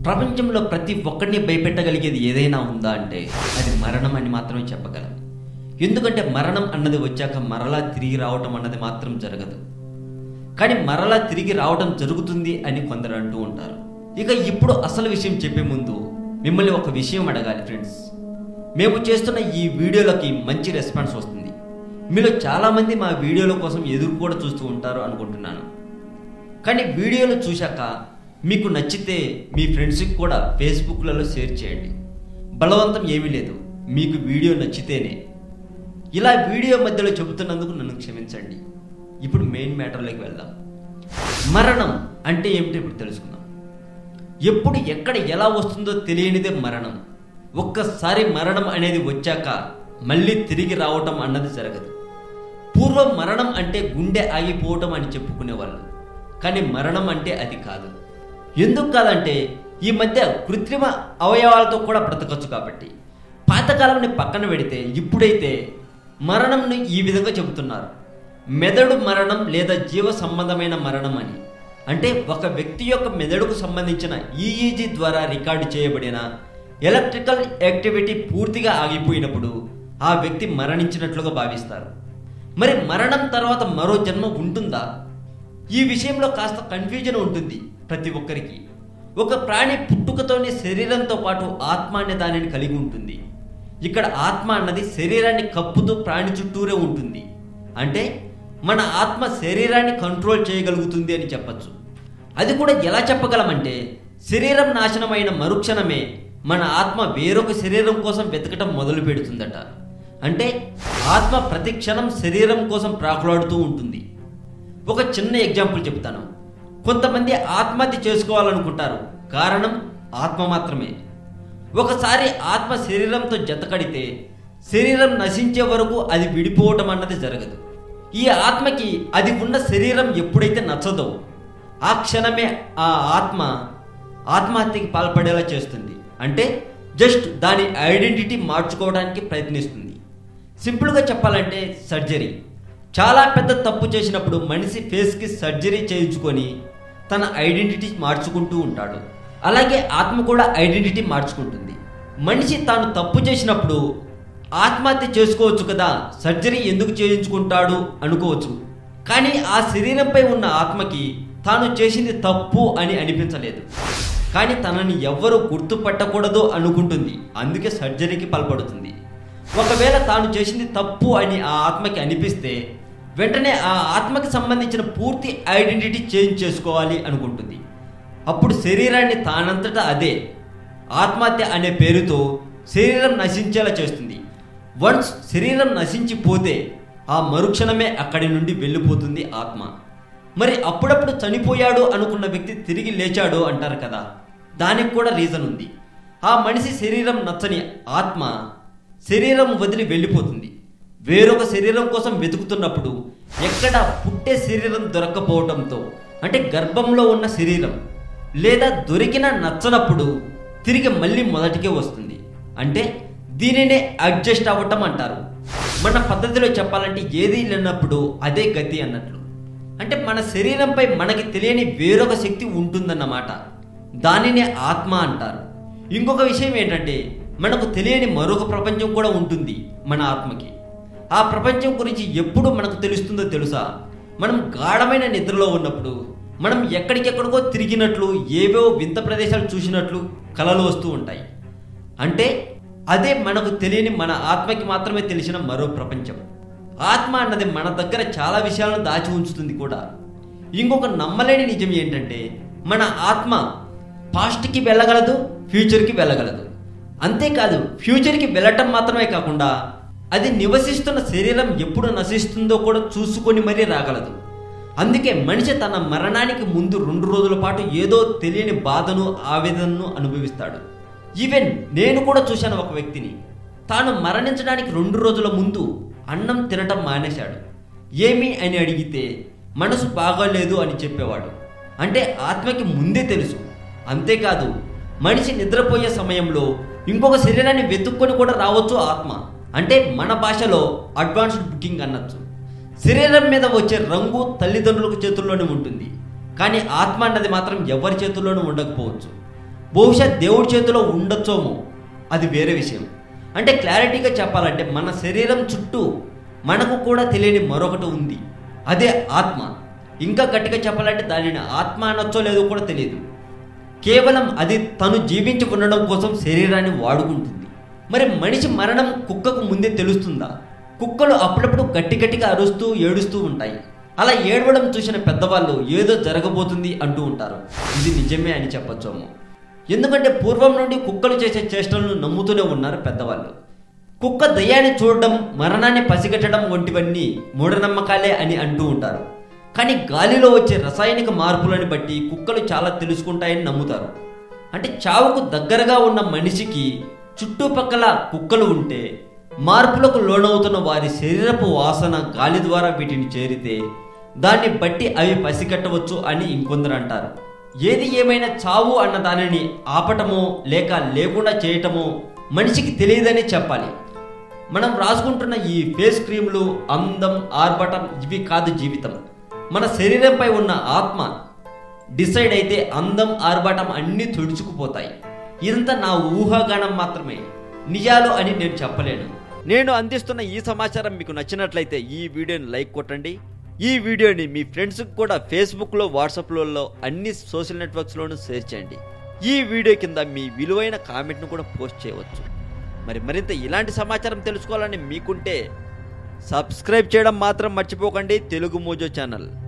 ప్రపంచంలో ప్రతి ఒక్కరిని భయపెట్టగలిగేది ఏదైనా ఉందా అంటే అది మరణం అని మాత్రమే చెప్పగలం ఎందుకంటే మరణం అన్నది వచ్చాక మరలా తిరిగి రావటం అన్నది మాత్రం జరగదు కానీ మరలా తిరిగి రావడం జరుగుతుంది అని కొందరు అంటూ ఉంటారు ఇక ఇప్పుడు అసలు విషయం చెప్పే ముందు మిమ్మల్ని ఒక విషయం అడగాలి ఫ్రెండ్స్ మేము చేస్తున్న ఈ వీడియోలకి మంచి రెస్పాన్స్ వస్తుంది మీలో చాలామంది మా వీడియోల కోసం ఎదురు కూడా చూస్తూ ఉంటారు అనుకుంటున్నాను కానీ వీడియోలు చూశాక మీకు నచ్చితే మీ ఫ్రెండ్స్కి కూడా ఫేస్బుక్లలో షేర్ చేయండి బలవంతం ఏమీ లేదు మీకు వీడియో నచ్చితేనే ఇలా వీడియో మధ్యలో చెబుతున్నందుకు నన్ను క్షమించండి ఇప్పుడు మెయిన్ మ్యాటర్లోకి వెళ్దాం మరణం అంటే ఏమిటో ఇప్పుడు తెలుసుకుందాం ఎప్పుడు ఎక్కడ ఎలా వస్తుందో తెలియనిదే మరణం ఒక్కసారి మరణం అనేది వచ్చాక మళ్ళీ తిరిగి రావటం అన్నది జరగదు పూర్వం మరణం అంటే గుండె ఆగిపోవటం అని చెప్పుకునేవాళ్ళు కానీ మరణం అంటే అది కాదు ఎందుకు కాదంటే ఈ మధ్య కృత్రిమ అవయవాలతో కూడా బ్రతకచ్చు కాబట్టి పాతకాలంని పక్కన పెడితే ఇప్పుడైతే మరణంను ఈ విధంగా చెబుతున్నారు మెదడు మరణం లేదా జీవ సంబంధమైన మరణం అని అంటే ఒక వ్యక్తి యొక్క మెదడుకు సంబంధించిన ఈఈజీ ద్వారా రికార్డు చేయబడిన ఎలక్ట్రికల్ యాక్టివిటీ పూర్తిగా ఆగిపోయినప్పుడు ఆ వ్యక్తి మరణించినట్లుగా భావిస్తారు మరి మరణం తర్వాత మరో జన్మ ఉంటుందా ఈ విషయంలో కాస్త కన్ఫ్యూజన్ ఉంటుంది ప్రతి ఒక్కరికి ఒక ప్రాణి పుట్టుకతోనే శరీరంతో పాటు ఆత్మ అనే దానిని కలిగి ఉంటుంది ఇక్కడ ఆత్మ అన్నది శరీరాన్ని కప్పుతూ ప్రాణి చుట్టూరే ఉంటుంది అంటే మన ఆత్మ శరీరాన్ని కంట్రోల్ చేయగలుగుతుంది అని చెప్పచ్చు అది కూడా ఎలా చెప్పగలమంటే శరీరం నాశనమైన మరుక్షణమే మన ఆత్మ వేరొక శరీరం కోసం వెతకటం మొదలు పెడుతుందట అంటే ఆత్మ ప్రతి క్షణం శరీరం కోసం ప్రాకులాడుతూ ఉంటుంది ఒక చిన్న ఎగ్జాంపుల్ చెప్తాను కొంతమంది ఆత్మహత్య చేసుకోవాలనుకుంటారు కారణం ఆత్మ మాత్రమే ఒకసారి ఆత్మ శరీరంతో జతకడితే శరీరం నశించే వరకు అది విడిపోవటం అన్నది జరగదు ఈ ఆత్మకి అది ఉన్న శరీరం ఎప్పుడైతే నచ్చదో ఆ క్షణమే ఆ ఆత్మ ఆత్మహత్యకి పాల్పడేలా చేస్తుంది అంటే జస్ట్ దాని ఐడెంటిటీ మార్చుకోవడానికి ప్రయత్నిస్తుంది సింపుల్గా చెప్పాలంటే సర్జరీ చాలా పెద్ద తప్పు చేసినప్పుడు మనిషి ఫేస్కి సర్జరీ చేయించుకొని తన ఐడెంటిటీ మార్చుకుంటూ ఉంటాడు అలాగే ఆత్మ కూడా ఐడెంటిటీ మార్చుకుంటుంది మనిషి తాను తప్పు చేసినప్పుడు ఆత్మహత్య చేసుకోవచ్చు కదా సర్జరీ ఎందుకు చేయించుకుంటాడు అనుకోవచ్చు కానీ ఆ శరీరంపై ఉన్న ఆత్మకి తాను చేసింది తప్పు అని అనిపించలేదు కానీ తనని ఎవ్వరూ గుర్తుపట్టకూడదు అనుకుంటుంది అందుకే సర్జరీకి పాల్పడుతుంది ఒకవేళ తాను చేసింది తప్పు అని ఆ ఆత్మకి అనిపిస్తే వెంటనే ఆ ఆత్మకి సంబంధించిన పూర్తి ఐడెంటిటీ చేంజ్ చేసుకోవాలి అనుకుంటుంది అప్పుడు శరీరాన్ని తానంతటా అదే ఆత్మహత్య అనే పేరుతో శరీరం నశించేలా చేస్తుంది వన్స్ శరీరం నశించిపోతే ఆ మరుక్షణమే అక్కడి నుండి వెళ్ళిపోతుంది ఆత్మ మరి అప్పుడప్పుడు చనిపోయాడు అనుకున్న వ్యక్తి తిరిగి లేచాడు అంటారు కదా దానికి కూడా రీజన్ ఉంది ఆ మనిషి శరీరం నచ్చని ఆత్మ శరీరం వదిలి వెళ్ళిపోతుంది వేరొక శరీరం కోసం వెతుకుతున్నప్పుడు ఎక్కడ పుట్టే శరీరం దొరక్కపోవడంతో అంటే గర్భంలో ఉన్న శరీరం లేదా దొరికిన నచ్చనప్పుడు తిరిగి మళ్ళీ మొదటికే వస్తుంది అంటే దీనినే అడ్జస్ట్ అవ్వటం అంటారు మన పద్ధతిలో చెప్పాలంటే ఏది లేనప్పుడు అదే గతి అన్నట్లు అంటే మన శరీరంపై మనకి తెలియని వేరొక శక్తి ఉంటుందన్నమాట దానినే ఆత్మ అంటారు ఇంకొక విషయం ఏంటంటే మనకు తెలియని మరొక ప్రపంచం కూడా ఉంటుంది మన ఆత్మకి ఆ ప్రపంచం గురించి ఎప్పుడు మనకు తెలుస్తుందో తెలుసా మనం గాఢమైన నిద్రలో ఉన్నప్పుడు మనం ఎక్కడికెక్కడికో తిరిగినట్లు ఏవో వింత ప్రదేశాలు చూసినట్లు కలలు వస్తూ ఉంటాయి అంటే అదే మనకు తెలియని మన ఆత్మకి మాత్రమే తెలిసిన మరో ప్రపంచం ఆత్మ అన్నది మన దగ్గర చాలా విషయాలను దాచి ఉంచుతుంది కూడా ఇంకొక నమ్మలేని నిజం ఏంటంటే మన ఆత్మ పాస్ట్కి వెళ్ళగలదు ఫ్యూచర్కి వెళ్ళగలదు అంతేకాదు ఫ్యూచర్కి వెళ్ళటం మాత్రమే కాకుండా అది నివసిస్తున్న శరీరం ఎప్పుడు నశిస్తుందో కూడా చూసుకొని మరీ రాగలదు అందుకే మనిషి తన మరణానికి ముందు రెండు రోజుల పాటు ఏదో తెలియని బాధను ఆవేదనను అనుభవిస్తాడు ఈవెన్ నేను కూడా చూశాను ఒక వ్యక్తిని తాను మరణించడానికి రెండు రోజుల ముందు అన్నం తినటం మానేశాడు ఏమి అని అడిగితే మనసు బాగోలేదు అని చెప్పేవాడు అంటే ఆత్మకి ముందే తెలుసు అంతేకాదు మనిషి నిద్రపోయే సమయంలో ఇంకొక శరీరాన్ని వెతుక్కొని కూడా రావచ్చు ఆత్మ అంటే మన భాషలో అడ్వాన్స్డ్ బుకింగ్ అనొచ్చు శరీరం మీద వచ్చే రంగు తల్లిదండ్రులకు చేతుల్లోనే ఉంటుంది కానీ ఆత్మ అన్నది మాత్రం ఎవరి చేతుల్లోనూ ఉండకపోవచ్చు బహుశా దేవుడి చేతిలో ఉండొచ్చోమో అది వేరే విషయం అంటే క్లారిటీగా చెప్పాలంటే మన శరీరం చుట్టూ మనకు కూడా తెలియని మరొకటి ఉంది అదే ఆత్మ ఇంకా గట్టిగా చెప్పాలంటే దానిని ఆత్మ అనొచ్చో లేదో కూడా తెలియదు కేవలం అది తను జీవించి ఉండడం కోసం శరీరాన్ని వాడుకుంటుంది మరి మనిషి మరణం కుక్కకు ముందే తెలుస్తుందా కుక్కలు అప్పుడప్పుడు గట్టి గట్టిగా అరుస్తూ ఏడుస్తూ ఉంటాయి అలా ఏడవడం చూసిన పెద్దవాళ్ళు ఏదో జరగబోతుంది అంటూ ఉంటారు ఇది నిజమే అని చెప్పొచ్చేమో ఎందుకంటే పూర్వం నుండి కుక్కలు చేసే చేష్టలను నమ్ముతూనే ఉన్నారు పెద్దవాళ్ళు కుక్క దయ్యాన్ని చూడడం మరణాన్ని పసిగట్టడం వంటివన్నీ మూఢనమ్మకాలే అని అంటూ ఉంటారు కానీ గాలిలో వచ్చే రసాయనిక మార్పులను బట్టి కుక్కలు చాలా తెలుసుకుంటాయని నమ్ముతారు అంటే చావుకు దగ్గరగా ఉన్న మనిషికి చుట్టుపక్కల కుక్కలు ఉంటే మార్పులకు లోనవుతున్న వారి శరీరపు వాసన గాలి ద్వారా వీటిని చేరితే దాన్ని బట్టి అవి పసిగట్టవచ్చు అని ఇంకొందరు అంటారు ఏది ఏమైనా చావు అన్న దానిని ఆపటమో లేక లేకుండా చేయటమో మనిషికి తెలియదని చెప్పాలి మనం రాసుకుంటున్న ఈ ఫేస్ క్రీములు అందం ఆర్భటం ఇవి కాదు జీవితం మన శరీరంపై ఉన్న ఆత్మ డిసైడ్ అయితే అందం ఆర్భటం అన్నీ తుడుచుకుపోతాయి ఇదంతా నా ఊహాగానం మాత్రమే నిజాలు అని నేను చెప్పలేను నేను అందిస్తున్న ఈ సమాచారం మీకు నచ్చినట్లయితే ఈ వీడియోని లైక్ కొట్టండి ఈ వీడియోని మీ ఫ్రెండ్స్కి కూడా ఫేస్బుక్లో వాట్సాప్లలో అన్ని సోషల్ నెట్వర్క్స్లోనూ షేర్ చేయండి ఈ వీడియో కింద మీ విలువైన కామెంట్ను కూడా పోస్ట్ చేయవచ్చు మరి మరింత ఇలాంటి సమాచారం తెలుసుకోవాలని మీకుంటే సబ్స్క్రైబ్ చేయడం మాత్రం మర్చిపోకండి తెలుగు మోజో ఛానల్